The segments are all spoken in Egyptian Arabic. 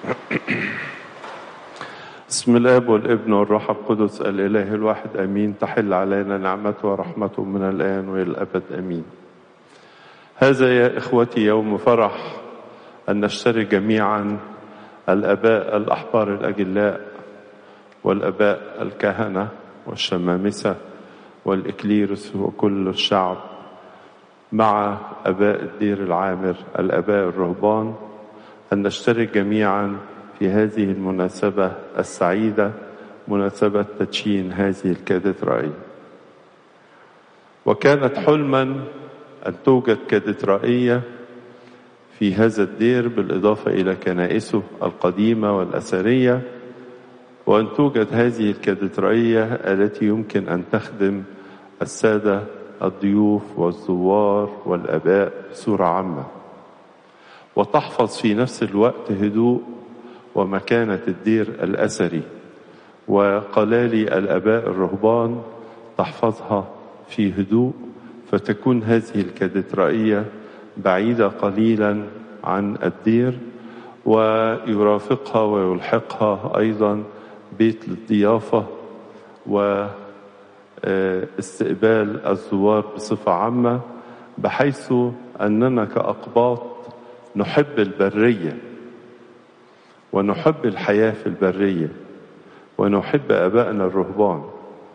بسم الاب والابن والروح القدس الاله الواحد امين تحل علينا نعمته ورحمته من الان والى الابد امين هذا يا اخوتي يوم فرح ان نشترك جميعا الاباء الاحبار الاجلاء والاباء الكهنه والشمامسه والاكليروس وكل الشعب مع اباء الدير العامر الاباء الرهبان ان نشترك جميعا في هذه المناسبة السعيدة مناسبة تدشين هذه الكاتدرائية وكانت حلما أن توجد كاتدرائية في هذا الدير بالإضافة إلى كنائسه القديمة والأثرية وأن توجد هذه الكاتدرائية التي يمكن أن تخدم السادة الضيوف والزوار والآباء بصورة عامة وتحفظ في نفس الوقت هدوء ومكانة الدير الأثري وقلالي الآباء الرهبان تحفظها في هدوء فتكون هذه الكاتدرائية بعيدة قليلا عن الدير ويرافقها ويلحقها أيضا بيت للضيافة واستقبال الزوار بصفة عامة بحيث أننا كأقباط نحب البريه ونحب الحياة في البرية ونحب أبائنا الرهبان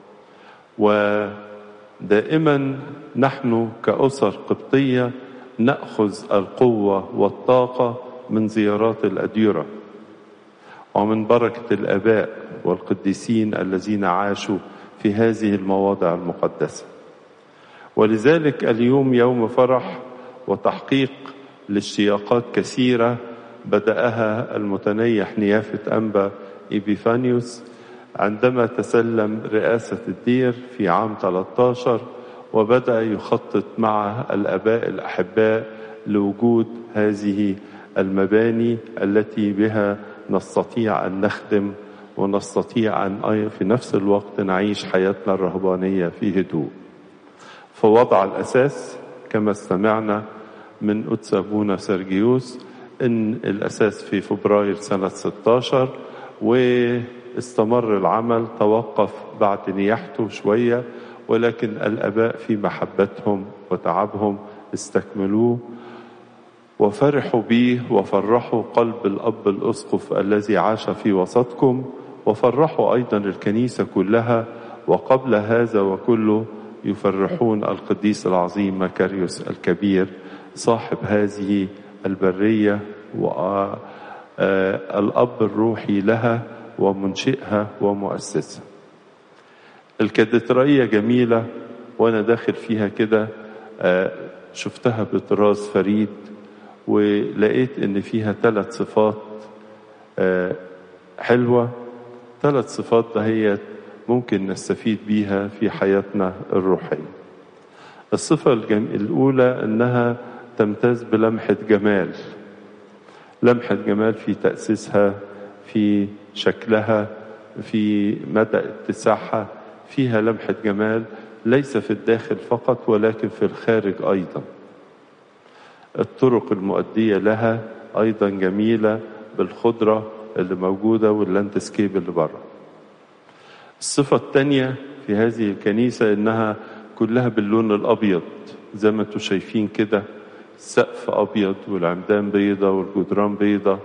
ودائما نحن كأسر قبطية نأخذ القوة والطاقة من زيارات الأديرة ومن بركة الآباء والقديسين الذين عاشوا في هذه المواضع المقدسة ولذلك اليوم يوم فرح وتحقيق لاشتياقات كثيره بدأها المتنيح نيافة أنبا إبيفانيوس عندما تسلم رئاسة الدير في عام 13 وبدأ يخطط مع الأباء الأحباء لوجود هذه المباني التي بها نستطيع أن نخدم ونستطيع أن في نفس الوقت نعيش حياتنا الرهبانية في هدوء فوضع الأساس كما استمعنا من قدس أبونا سرجيوس ان الاساس في فبراير سنة 16 واستمر العمل توقف بعد نياحته شوية ولكن الاباء في محبتهم وتعبهم استكملوه وفرحوا به وفرحوا قلب الاب الاسقف الذي عاش في وسطكم وفرحوا ايضا الكنيسة كلها وقبل هذا وكله يفرحون القديس العظيم مكاريوس الكبير صاحب هذه البرية والأب الروحي لها ومنشئها ومؤسسها الكاتدرائية جميلة وأنا داخل فيها كده شفتها بطراز فريد ولقيت إن فيها ثلاث صفات حلوة ثلاث صفات دهيت ممكن نستفيد بيها في حياتنا الروحية الصفة الأولى أنها تمتاز بلمحة جمال لمحة جمال في تأسيسها في شكلها في مدى اتساعها فيها لمحة جمال ليس في الداخل فقط ولكن في الخارج أيضا الطرق المؤدية لها أيضا جميلة بالخضرة اللي موجودة واللاندسكيب اللي بره الصفة الثانية في هذه الكنيسة إنها كلها باللون الأبيض زي ما انتم شايفين كده السقف أبيض والعمدان بيضة والجدران بيضة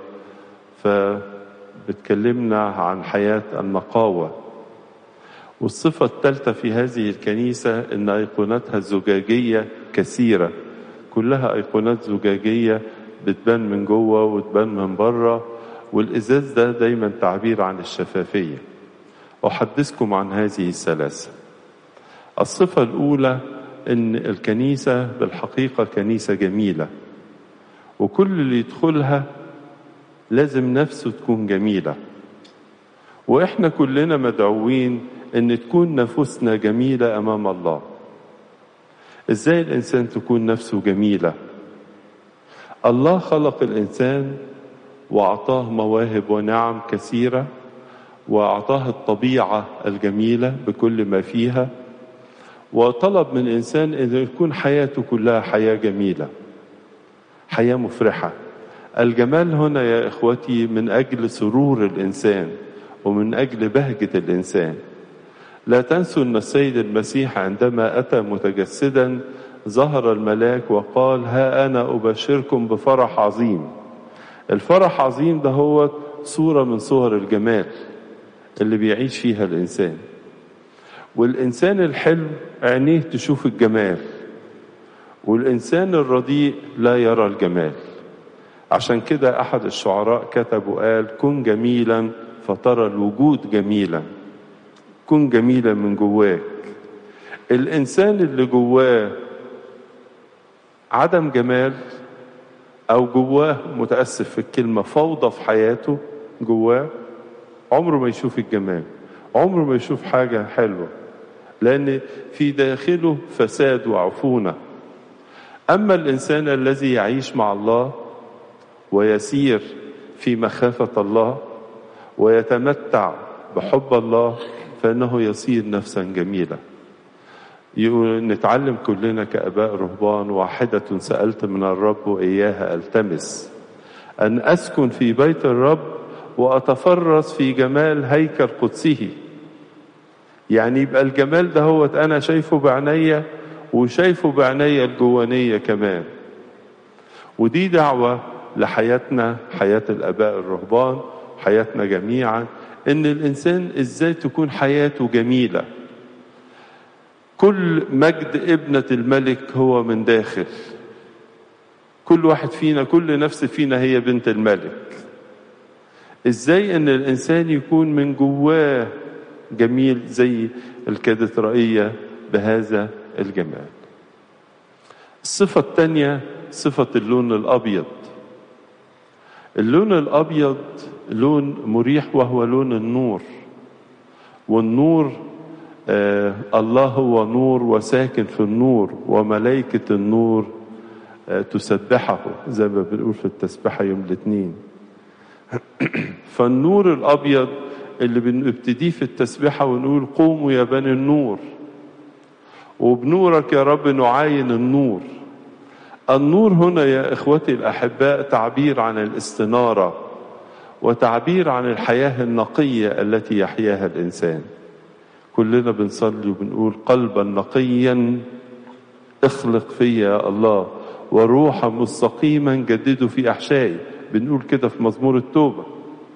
فبتكلمنا عن حياة النقاوة والصفة الثالثة في هذه الكنيسة إن أيقونتها الزجاجية كثيرة كلها أيقونات زجاجية بتبان من جوه وتبان من بره والإزاز ده دايما تعبير عن الشفافية أحدثكم عن هذه الثلاثة الصفة الأولى ان الكنيسة بالحقيقة كنيسة جميلة وكل اللي يدخلها لازم نفسه تكون جميلة واحنا كلنا مدعوين ان تكون نفوسنا جميلة امام الله ازاي الانسان تكون نفسه جميلة الله خلق الانسان واعطاه مواهب ونعم كثيرة واعطاه الطبيعة الجميلة بكل ما فيها وطلب من الإنسان أن يكون حياته كلها حياة جميلة حياة مفرحة الجمال هنا يا إخوتي من أجل سرور الإنسان ومن أجل بهجة الإنسان لا تنسوا أن السيد المسيح عندما أتى متجسدا ظهر الملاك وقال ها أنا أبشركم بفرح عظيم الفرح عظيم ده هو صورة من صور الجمال اللي بيعيش فيها الإنسان والإنسان الحلو عينيه تشوف الجمال والإنسان الرديء لا يرى الجمال عشان كده أحد الشعراء كتب وقال كن جميلا فترى الوجود جميلا كن جميلا من جواك الإنسان اللي جواه عدم جمال أو جواه متأسف في الكلمة فوضى في حياته جواه عمره ما يشوف الجمال عمره ما يشوف حاجة حلوة لأن في داخله فساد وعفونة أما الإنسان الذي يعيش مع الله ويسير في مخافة الله ويتمتع بحب الله فإنه يصير نفسا جميلة يقول نتعلم كلنا كأباء رهبان واحدة سألت من الرب وإياها ألتمس أن أسكن في بيت الرب وأتفرس في جمال هيكل قدسه يعني يبقى الجمال ده هو أنا شايفه بعينيا وشايفه بعينيا الجوانية كمان ودي دعوة لحياتنا حياة الآباء الرهبان حياتنا جميعا إن الإنسان إزاي تكون حياته جميلة كل مجد ابنة الملك هو من داخل كل واحد فينا كل نفس فينا هي بنت الملك ازاي ان الانسان يكون من جواه جميل زي الكاتدرائية بهذا الجمال الصفة الثانية صفة اللون الأبيض اللون الأبيض لون مريح وهو لون النور والنور آه الله هو نور وساكن في النور وملائكة النور آه تسبحه زي ما بنقول في التسبحة يوم الاثنين فالنور الأبيض اللي بنبتديه في التسبحة ونقول قوموا يا بني النور وبنورك يا رب نعاين النور النور هنا يا إخوتي الأحباء تعبير عن الاستنارة وتعبير عن الحياة النقية التي يحياها الإنسان كلنا بنصلي وبنقول قلبا نقيا اخلق فيا يا الله وروحا مستقيما جدده في أحشائي بنقول كده في مزمور التوبة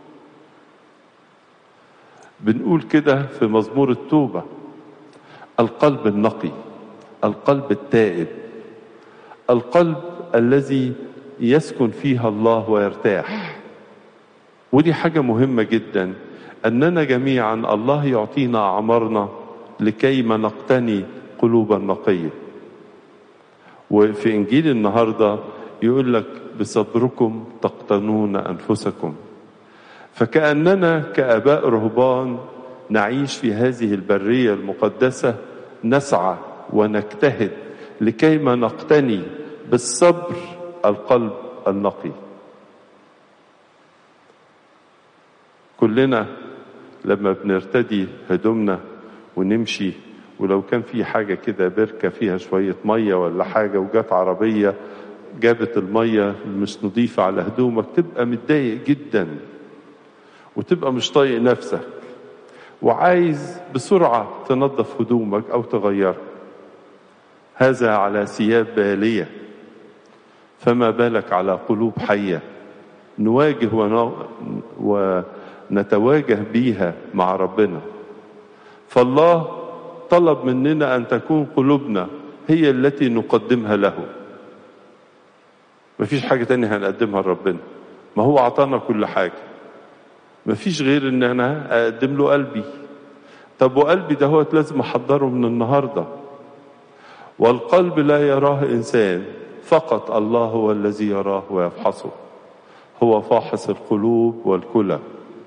بنقول كده في مزمور التوبة القلب النقي القلب التائب القلب الذي يسكن فيها الله ويرتاح ودي حاجة مهمة جدا أننا جميعا الله يعطينا أعمارنا لكي ما نقتني قلوبا نقية وفي إنجيل النهاردة يقول لك بصبركم تقتنون أنفسكم فكأننا كآباء رهبان نعيش في هذه البرية المقدسة نسعى ونجتهد لكي ما نقتني بالصبر القلب النقي كلنا لما بنرتدي هدومنا ونمشي ولو كان في حاجة كده بركة فيها شوية مية ولا حاجة وجات عربية جابت المية مش نظيفة على هدومك تبقى متضايق جدا وتبقى مش طايق نفسك وعايز بسرعة تنظف هدومك أو تغيرها هذا على ثياب بالية فما بالك على قلوب حية نواجه ونتواجه بيها مع ربنا فالله طلب مننا أن تكون قلوبنا هي التي نقدمها له مفيش حاجة تانية هنقدمها لربنا ما هو أعطانا كل حاجة مفيش غير ان انا اقدم له قلبي طب وقلبي ده هو لازم احضره من النهارده والقلب لا يراه انسان فقط الله هو الذي يراه ويفحصه هو فاحص القلوب والكلى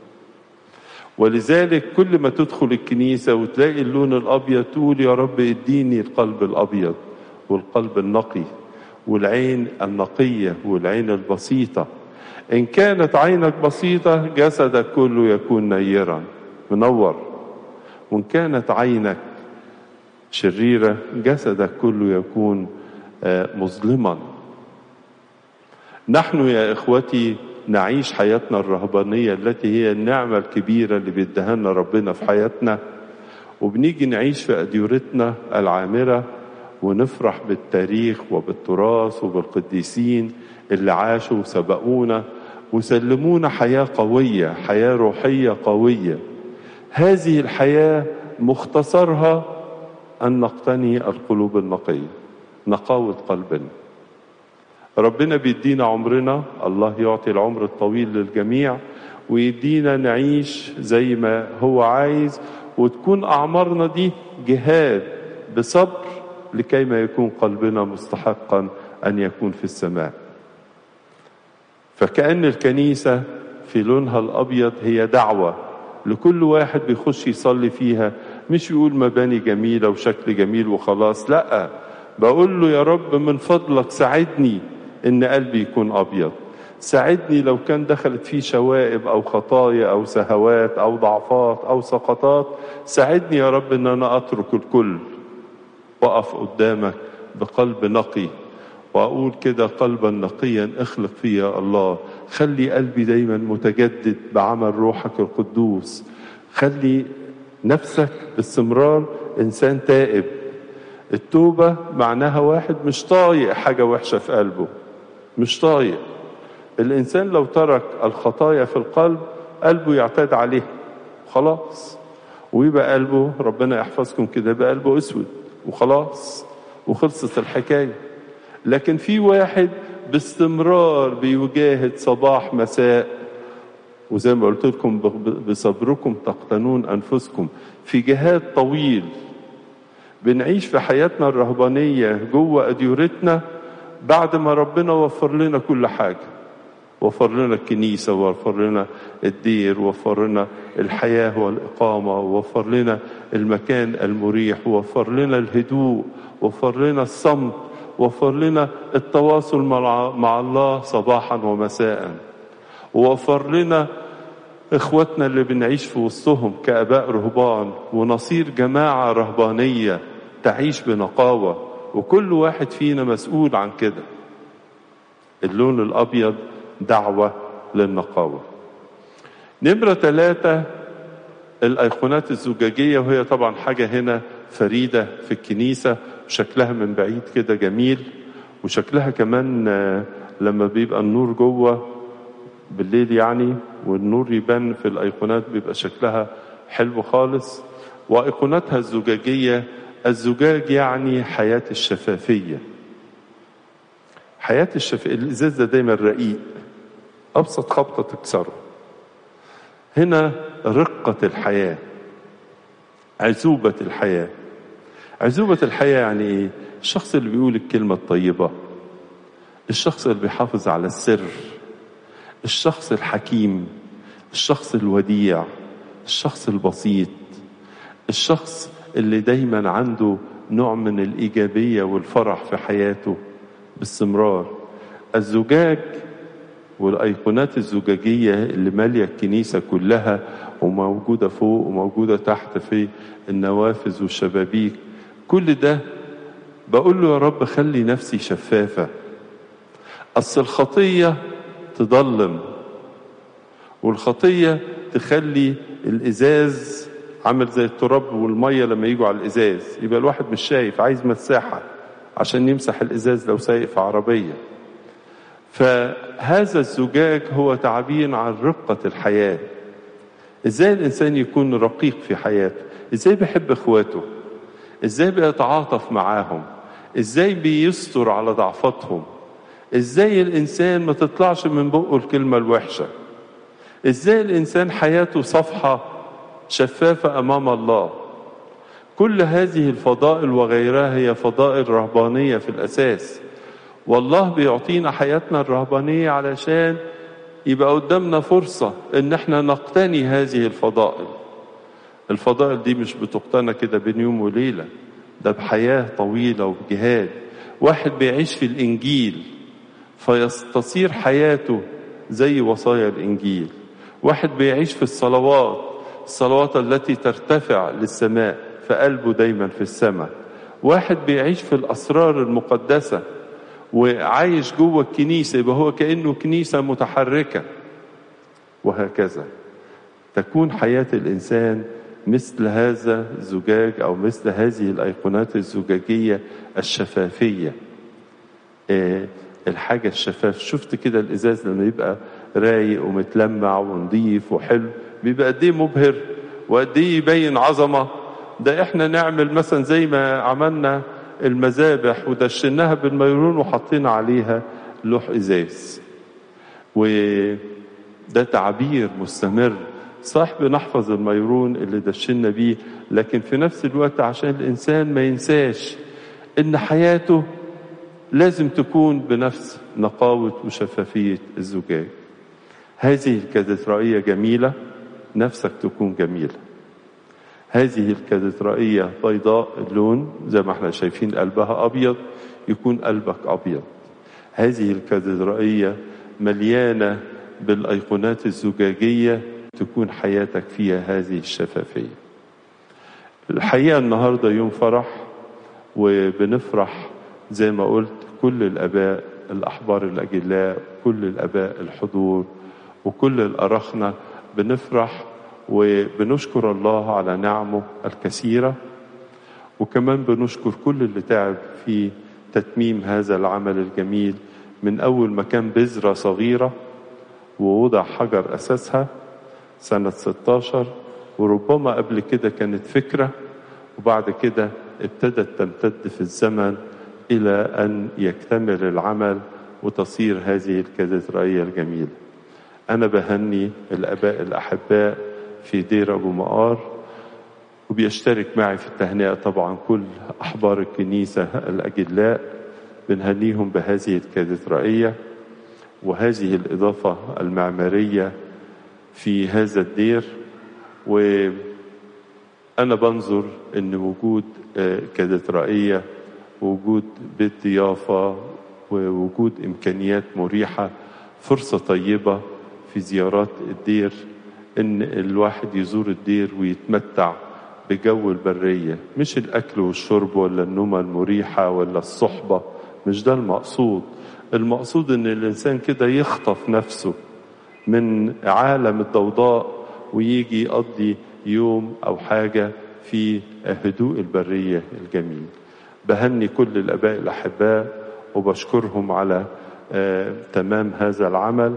ولذلك كل ما تدخل الكنيسة وتلاقي اللون الأبيض تقول يا رب اديني القلب الأبيض والقلب النقي والعين النقية والعين البسيطة إن كانت عينك بسيطة جسدك كله يكون نيرا منور وإن كانت عينك شريرة جسدك كله يكون مظلما نحن يا إخوتي نعيش حياتنا الرهبانية التي هي النعمة الكبيرة اللي بيديها لنا ربنا في حياتنا وبنيجي نعيش في أديرتنا العامرة ونفرح بالتاريخ وبالتراث وبالقديسين اللي عاشوا وسبقونا وسلمونا حياة قوية حياة روحية قوية هذه الحياة مختصرها أن نقتني القلوب النقية نقاوة قلبنا ربنا بيدينا عمرنا الله يعطي العمر الطويل للجميع ويدينا نعيش زي ما هو عايز وتكون أعمارنا دي جهاد بصبر لكي ما يكون قلبنا مستحقا أن يكون في السماء فكأن الكنيسة في لونها الأبيض هي دعوة لكل واحد بيخش يصلي فيها مش يقول مباني جميلة وشكل جميل وخلاص لا بقول له يا رب من فضلك ساعدني ان قلبي يكون ابيض ساعدني لو كان دخلت فيه شوائب او خطايا او سهوات او ضعفات او سقطات ساعدني يا رب ان انا اترك الكل واقف قدامك بقلب نقي واقول كده قلبا نقيا اخلق فيه يا الله خلي قلبي دايما متجدد بعمل روحك القدوس خلي نفسك باستمرار انسان تائب التوبه معناها واحد مش طايق حاجه وحشه في قلبه مش طايق الانسان لو ترك الخطايا في القلب قلبه يعتاد عليه خلاص ويبقى قلبه ربنا يحفظكم كده يبقى قلبه اسود وخلاص وخلصت الحكايه لكن في واحد باستمرار بيجاهد صباح مساء وزي ما قلت لكم بصبركم تقتنون انفسكم في جهاد طويل بنعيش في حياتنا الرهبانيه جوه اديورتنا بعد ما ربنا وفر لنا كل حاجه وفر لنا الكنيسة ووفر لنا الدير ووفر لنا الحياة والإقامة ووفر لنا المكان المريح ووفر لنا الهدوء ووفر لنا الصمت ووفر لنا التواصل مع, مع الله صباحا ومساء ووفر لنا إخوتنا اللي بنعيش في وسطهم كأباء رهبان ونصير جماعة رهبانية تعيش بنقاوة وكل واحد فينا مسؤول عن كده اللون الأبيض دعوة للنقاوة نمرة ثلاثة الأيقونات الزجاجية وهي طبعا حاجة هنا فريدة في الكنيسة شكلها من بعيد كده جميل وشكلها كمان لما بيبقى النور جوه بالليل يعني والنور يبان في الأيقونات بيبقى شكلها حلو خالص وأيقوناتها الزجاجية الزجاج يعني حياة الشفافية حياة الشفافية الإزاز ده دايما رقيق أبسط خبطة تكسره هنا رقة الحياة عزوبة الحياة عزوبة الحياة يعني إيه؟ الشخص اللي بيقول الكلمة الطيبة الشخص اللي بيحافظ على السر الشخص الحكيم الشخص الوديع الشخص البسيط الشخص اللي دايما عنده نوع من الإيجابية والفرح في حياته باستمرار الزجاج والأيقونات الزجاجية اللي مالية الكنيسة كلها وموجودة فوق وموجودة تحت في النوافذ والشبابيك كل ده بقول له يا رب خلي نفسي شفافة أصل الخطية تضلم والخطية تخلي الإزاز عامل زي التراب والمية لما يجوا على الإزاز يبقى الواحد مش شايف عايز مساحة عشان يمسح الإزاز لو سايق في عربية فهذا الزجاج هو تعبير عن رقة الحياة ازاي الانسان يكون رقيق في حياته ازاي بيحب اخواته ازاي بيتعاطف معاهم ازاي بيستر على ضعفاتهم ازاي الانسان ما تطلعش من بقه الكلمة الوحشة ازاي الانسان حياته صفحة شفافة امام الله كل هذه الفضائل وغيرها هي فضائل رهبانية في الاساس والله بيعطينا حياتنا الرهبانية علشان يبقى قدامنا فرصة ان احنا نقتني هذه الفضائل الفضائل دي مش بتقتنى كده بين يوم وليلة ده بحياة طويلة وبجهاد واحد بيعيش في الانجيل فيستصير حياته زي وصايا الانجيل واحد بيعيش في الصلوات الصلوات التي ترتفع للسماء فقلبه دايما في السماء واحد بيعيش في الاسرار المقدسه وعايش جوه الكنيسة يبقى هو كأنه كنيسة متحركة وهكذا تكون حياة الإنسان مثل هذا الزجاج أو مثل هذه الأيقونات الزجاجية الشفافية آه الحاجة الشفاف شفت كده الإزاز لما يبقى رايق ومتلمع ونظيف وحلو بيبقى قد إيه مبهر وقد إيه يبين عظمة ده إحنا نعمل مثلا زي ما عملنا المذابح ودشناها بالميرون وحطينا عليها لوح إزاز وده تعبير مستمر صح بنحفظ الميرون اللي دشنا بيه لكن في نفس الوقت عشان الإنسان ما ينساش إن حياته لازم تكون بنفس نقاوة وشفافية الزجاج هذه الكاتدرائية جميلة نفسك تكون جميلة هذه الكاتدرائية بيضاء اللون زي ما احنا شايفين قلبها أبيض يكون قلبك أبيض هذه الكاتدرائية مليانة بالأيقونات الزجاجية تكون حياتك فيها هذه الشفافية الحقيقة النهاردة يوم فرح وبنفرح زي ما قلت كل الآباء الأحبار الأجلاء كل الآباء الحضور وكل الأرخنة بنفرح وبنشكر الله على نعمه الكثيرة وكمان بنشكر كل اللي تعب في تتميم هذا العمل الجميل من أول ما كان بذرة صغيرة ووضع حجر أساسها سنة 16 وربما قبل كده كانت فكرة وبعد كده ابتدت تمتد في الزمن إلى أن يكتمل العمل وتصير هذه الكاتدرائية الجميلة أنا بهني الآباء الأحباء في دير أبو مقار وبيشترك معي في التهنئة طبعا كل أحبار الكنيسة الأجلاء بنهنيهم بهذه الكاتدرائية وهذه الإضافة المعمارية في هذا الدير وأنا بنظر أن وجود كاتدرائية وجود بيت ضيافة ووجود إمكانيات مريحة فرصة طيبة في زيارات الدير إن الواحد يزور الدير ويتمتع بجو البرية مش الأكل والشرب ولا النومة المريحة ولا الصحبة مش ده المقصود المقصود إن الإنسان كده يخطف نفسه من عالم الضوضاء ويجي يقضي يوم أو حاجة في هدوء البرية الجميل بهني كل الآباء الأحباء وبشكرهم على آه تمام هذا العمل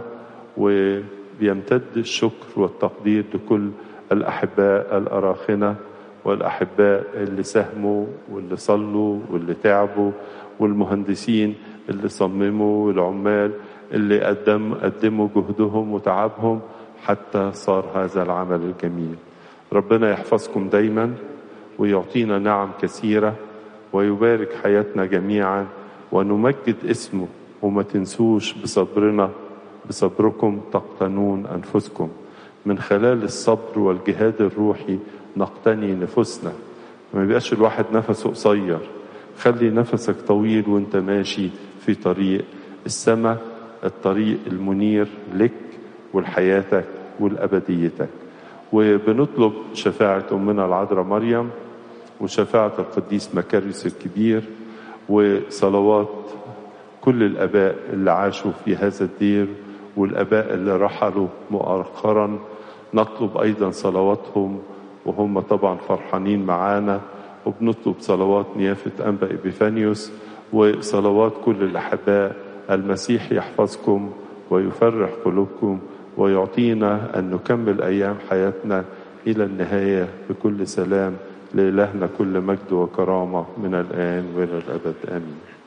وبيمتد الشكر والتقدير لكل الأحباء الأراخنة والأحباء اللي ساهموا واللي صلوا واللي تعبوا والمهندسين اللي صمموا والعمال اللي قدم قدموا جهدهم وتعبهم حتى صار هذا العمل الجميل ربنا يحفظكم دايما ويعطينا نعم كثيره ويبارك حياتنا جميعا ونمجد اسمه وما تنسوش بصبرنا بصبركم تقتنون انفسكم من خلال الصبر والجهاد الروحي نقتني نفوسنا ما يبقاش الواحد نفسه قصير خلي نفسك طويل وانت ماشي في طريق السماء الطريق المنير لك ولحياتك ولأبديتك وبنطلب شفاعة أمنا العذراء مريم وشفاعة القديس مكاريوس الكبير وصلوات كل الآباء اللي عاشوا في هذا الدير والآباء اللي رحلوا مؤخرا نطلب أيضا صلواتهم وهم طبعا فرحانين معانا وبنطلب صلوات نيافة أنبا إبيفانيوس وصلوات كل الأحباء المسيح يحفظكم ويفرح قلوبكم ويعطينا أن نكمل أيام حياتنا إلى النهاية بكل سلام لإلهنا كل مجد وكرامة من الآن وإلى الأبد آمين